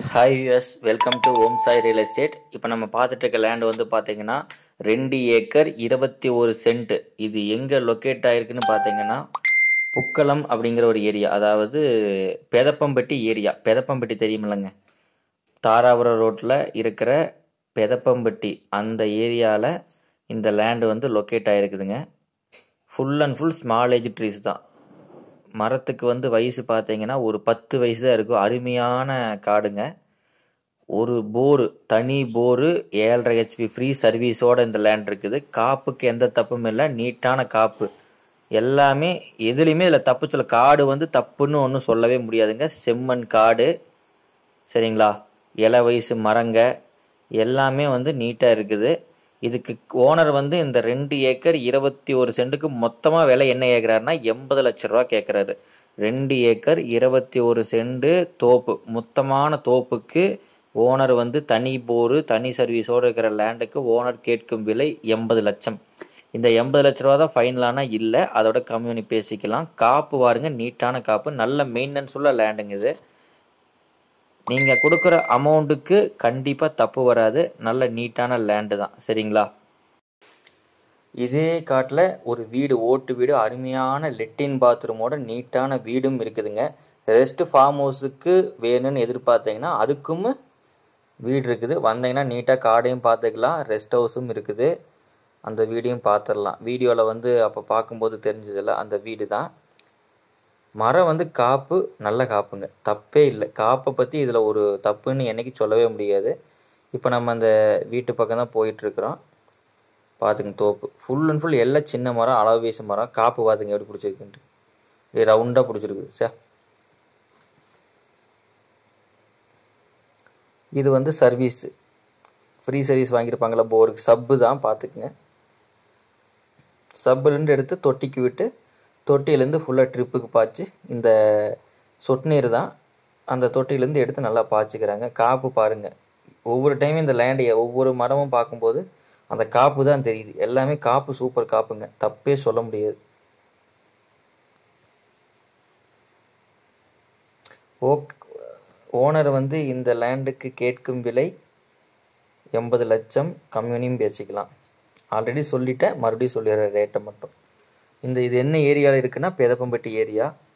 hi யூஎஸ் welcome to Om Sai real estate இப்போ நம்ம பார்த்துட்டு இருக்க லேண்ட் வந்து பார்த்தீங்கன்னா ரெண்டு ஏக்கர் இருபத்தி ஒரு சென்ட் இது எங்கே லொக்கேட் ஆகிருக்குன்னு பார்த்தீங்கன்னா புக்கலம் அப்படிங்கிற ஒரு ஏரியா அதாவது பெதப்பம்பட்டி ஏரியா பெதப்பம்பட்டி தெரியுமில்லங்க தாராபுரம் ரோட்டில் இருக்கிற பெதப்பம்பட்டி அந்த ஏரியாவில் இந்த லேண்டு வந்து லொக்கேட் ஆகிருக்குதுங்க full and full small age trees தான் மரத்துக்கு வந்து வயசு பார்த்தீங்கன்னா ஒரு பத்து வயசு தான் இருக்கும் அருமையான காடுங்க ஒரு போரு தனி போரு ஏழரை ஹெச்பி ஃப்ரீ சர்வீஸோட இந்த லேண்ட் இருக்குது காப்புக்கு எந்த தப்பும் இல்லை நீட்டான காப்பு எல்லாமே எதுலேயுமே இதில் தப்பு சொல்ல காடு வந்து தப்புன்னு ஒன்றும் சொல்லவே முடியாதுங்க செம்மண் காடு சரிங்களா இலை வயசு மரங்க எல்லாமே வந்து நீட்டாக இருக்குது இதுக்கு ஓனர் வந்து இந்த ரெண்டு ஏக்கர் இருபத்தி ஒரு சென்ட்டுக்கு மொத்தமாக விலை என்ன கேட்குறாருன்னா எண்பது லட்ச ரூபா கேட்குறாரு ரெண்டு ஏக்கர் இருபத்தி ஒரு சென்ட் தோப்பு மொத்தமான தோப்புக்கு ஓனர் வந்து தனி போரு தனி சர்வீஸோடு இருக்கிற லேண்டுக்கு ஓனர் கேட்கும் விலை எண்பது லட்சம் இந்த எண்பது லட்ச ரூபா தான் ஃபைனலானா இல்லை அதோட கம்யூனி பேசிக்கலாம் காப்பு பாருங்க நீட்டான காப்பு நல்ல மெயின்டெனன்ஸ் உள்ள லேண்டுங்க இது நீங்கள் கொடுக்குற அமௌண்ட்டுக்கு கண்டிப்பாக தப்பு வராது நல்ல நீட்டான லேண்டு தான் சரிங்களா இதே காட்டில் ஒரு வீடு ஓட்டு வீடு அருமையான லெட்டின் பாத்ரூமோட நீட்டான வீடும் இருக்குதுங்க ரெஸ்ட் ஃபார்ம் ஹவுஸுக்கு வேணும்னு எதிர்பார்த்தீங்கன்னா அதுக்கும் வீடு இருக்குது வந்தீங்கன்னா நீட்டாக காடையும் பார்த்துக்கலாம் ரெஸ்ட் ஹவுஸும் இருக்குது அந்த வீடையும் பார்த்துடலாம் வீடியோவில் வந்து அப்போ பார்க்கும்போது தெரிஞ்சதில்ல அந்த வீடு தான் மரம் வந்து காப்பு நல்ல காப்புங்க தப்பே இல்லை காப்பை பற்றி இதில் ஒரு தப்புன்னு என்னைக்கு சொல்லவே முடியாது இப்போ நம்ம அந்த வீட்டு பக்கம் தான் போயிட்டுருக்குறோம் பார்த்துங்க தோப்பு ஃபுல் அண்ட் ஃபுல் எல்லாம் சின்ன மரம் அளவு வீசு மரம் காப்பு பார்த்துங்க எப்படி பிடிச்சிருக்குன்ட்டு இப்படி ரவுண்டாக பிடிச்சிருக்கு சார் இது வந்து சர்வீஸ் ஃப்ரீ சர்வீஸ் வாங்கியிருப்பாங்களா போருக்கு சப்பு தான் பார்த்துக்குங்க சப்புலேருந்து எடுத்து தொட்டிக்கு விட்டு தொட்டியிலேருந்து ஃபுல்லாக ட்ரிப்புக்கு பாய்ச்சி இந்த சொட்டு நீர் தான் அந்த தொட்டியிலேருந்து எடுத்து நல்லா பாய்ச்சிக்கிறாங்க காப்பு பாருங்கள் ஒவ்வொரு டைமும் இந்த லேண்டு ஒவ்வொரு மரமும் பார்க்கும்போது அந்த காப்பு தான் தெரியுது எல்லாமே காப்பு சூப்பர் காப்புங்க தப்பே சொல்ல முடியாது ஓக் ஓனர் வந்து இந்த லேண்டுக்கு கேட்கும் விலை எண்பது லட்சம் கம்யூனியும் பேசிக்கலாம் ஆல்ரெடி சொல்லிட்டேன் மறுபடியும் சொல்லிடுற ரேட்டை மட்டும் இந்த இது என்ன ஏரியாவில் இருக்குன்னா பெதப்பம்பட்டி ஏரியா